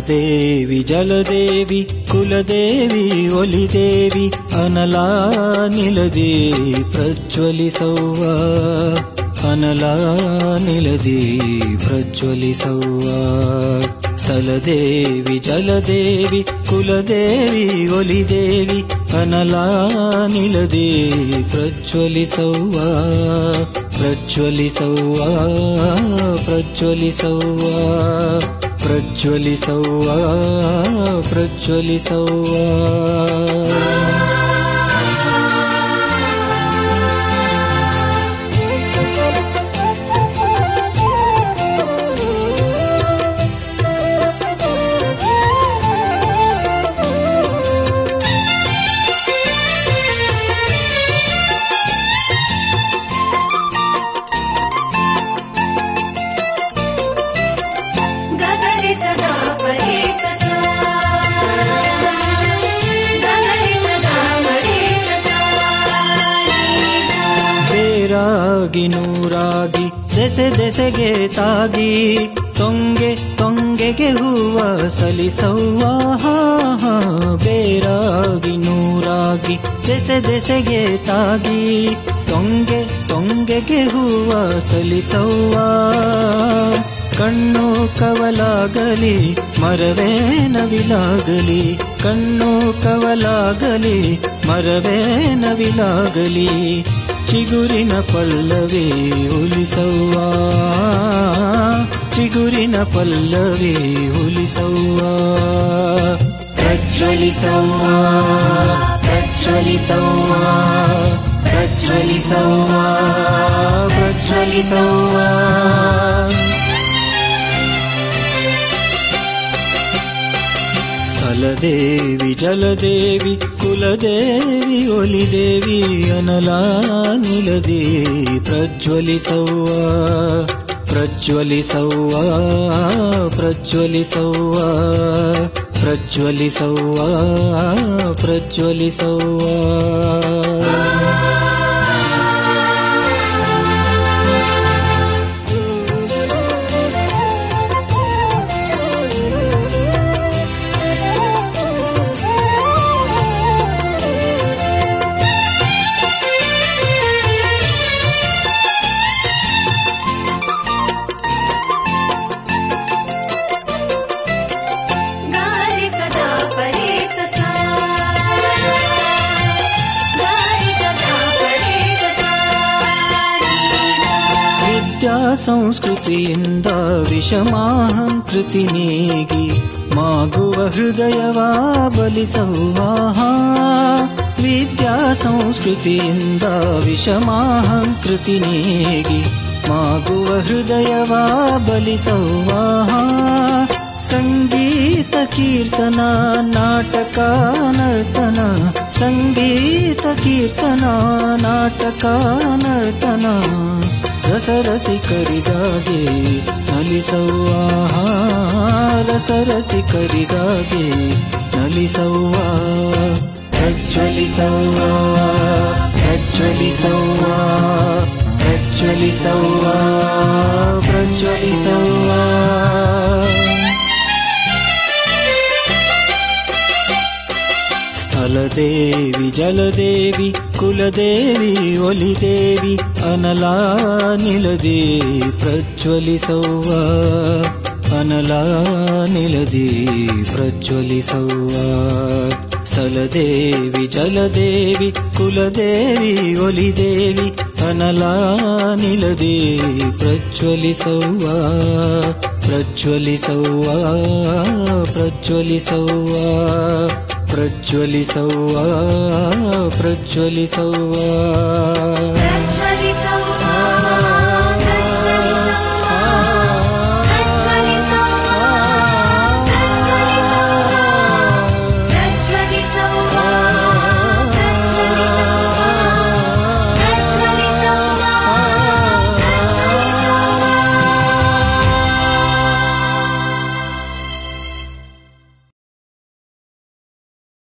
ಸ್ಥಳದೇವಿ ಜಲದೇವಿ ಕುಲದೇವಿ ಒಲಿದೇವಿ ಅನಲ ನಿಲದಿ ಪ್ರಜ್ವಲಿಸೌವ ಅನಲ ನಿಲದಿ ಪ್ರಜ್ವಲಿಸೌವ ಸ್ಥಳದೇವಿ ಜಲದೇವಿ ಕುಲದೇವಿ ಒಲಿದೇವಿ ಅನಲ ನಿಲದಿ ಪ್ರಜ್ವಲಿಸೌವ ಪ್ರಜ್ವಲಿಸೌವ ಪ್ರಜ್ವಲಿಸೌವ ಪ್ರಜ್ವಲಿಸೌವ ಪ್ರಜ್ವಲಿಸೌವ ಗಗರಿ ಸದಾ ಪರೇ ಸದಾ ಗಗರಿ ಸದಾ ಪರೇ ಸದಾ ಬೇರಾಗಿ ನೂರಾಗಿ ದೆಸೆ ದೆಸೆಗೆ ತಾಗಿ ತೊಂಗೆ ತೊಂಗೆಗೆ ಹೂವ ಸಲಿಸವ್ವ ಬೇರಾಗಿ ನೂರಾಗಿ ದೆಸೆ ದೆಸೆಗೆ ತಾಗಿ ತೊಂಗೆ ತೊಂಗೆಗೆ ಹೂವ ಸಲಿಸವ್ವ ಕಣ್ಣು ಕವಲಾಗಲಿ ಮರವೇ ನವಿಲಾಗಲಿ ಕಣ್ಣು ಕವಲಾಗಲಿ ಮರವೇ ನವಿಲಾಗಲಿ ಚಿಗುರಿನ ಪಲ್ಲವಿ ಉಲಿಸವ್ವ ಚಿಗುರಿನ ಪಲ್ಲವಿ ಉಲಿಸವ್ವ ಪ್ರಜ್ವಲಿಸವ್ವ ಪ್ರಜ್ವಲಿಸವ್ವ ಪ್ರಜ್ವಲಿಸವ್ವ ಪ್ರಜ್ವಲಿಸವ್ವ ಸ್ಥಳದೇವಿ ಜಲದೇವಿ ಕುಲದೇವಿ ಒಲಿದೇವಿ ಅನಲ ನಿಲದಿ ಪ್ರಜ್ವಲಿಸವ್ವ ಪ್ರಜ್ವಲಿಸವ್ವ ಪ್ರಜ್ವಲಿಸವ್ವ ಪ್ರಜ್ವಲಿಸವ್ವ ಪ್ರಜ್ವಲಿಸವ್ವ ಗಾರಿ ಸದಾ ಪರೇ ಸದಾ ಗಾರಿ ಸದಾ ಪರೇ ಸದಾ ವಿದ್ಯಾ ಸಂಸ್ಕೃತಿಯಿಂದ ವಿಷಮಾಹಂಕೃತಿ ನೀಗಿ ಮಾಗುವ ಹೃದಯವ ಬಲಿಸವ್ವ ವಿದ್ಯಾ ಸಂಸ್ಕೃತಿಯಿಂದ ವಿಷಮಾಹಂಕೃತಿ ನೀಗಿ ಮಾಗುವ ಹೃದಯವ ಬಲಿಸವ್ವ ಸಂಗೀತ ಕೀರ್ತನ ನಾಟಕ ನರ್ತನ ಸಂಗೀತ ಕೀರ್ತನ ನಾಟಕ ನರ್ತನ ರಸರಸಿಕರಿಗಾಗೆ ನಲಿಸವ್ವ ರಸರಸಿಕರಿಗಾಗೆ ನಲಿಸವ್ವ ಪ್ರಜ್ವಲಿಸವ್ವ ಪ್ರಜ್ವಲಿಸವ್ವ ಪ್ರಜ್ವಲಿಸವ್ವ ಪ್ರಜ್ವಲಿಸವ್ವ ಸ್ಥಳದೇವಿ ಜಲದೇವಿ ಕುಲದೇವಿ ಒಲಿದೇವಿ ಅನಲ ನಿಲದಿ ಪ್ರಜ್ವಲಿಸವ್ವ ಅನಲ ನಿಲದಿ ಪ್ರಜ್ವಲಿಸವ್ವ ಸ್ಥಳದೇವಿ ಜಲದೇವಿ ಕುಲದೇವಿ ಒಲಿದೇವಿ ಅನಲ ನಿಲದಿ ಪ್ರಜ್ವಲಿಸವ್ವ ಪ್ರಜ್ವಲಿಸವ್ವ ಪ್ರಜ್ವಲಿಸವ್ವ ಪ್ರಜ್ವಲಿಸವ್ವ ಪ್ರಜ್ವಲಿಸವ್ವ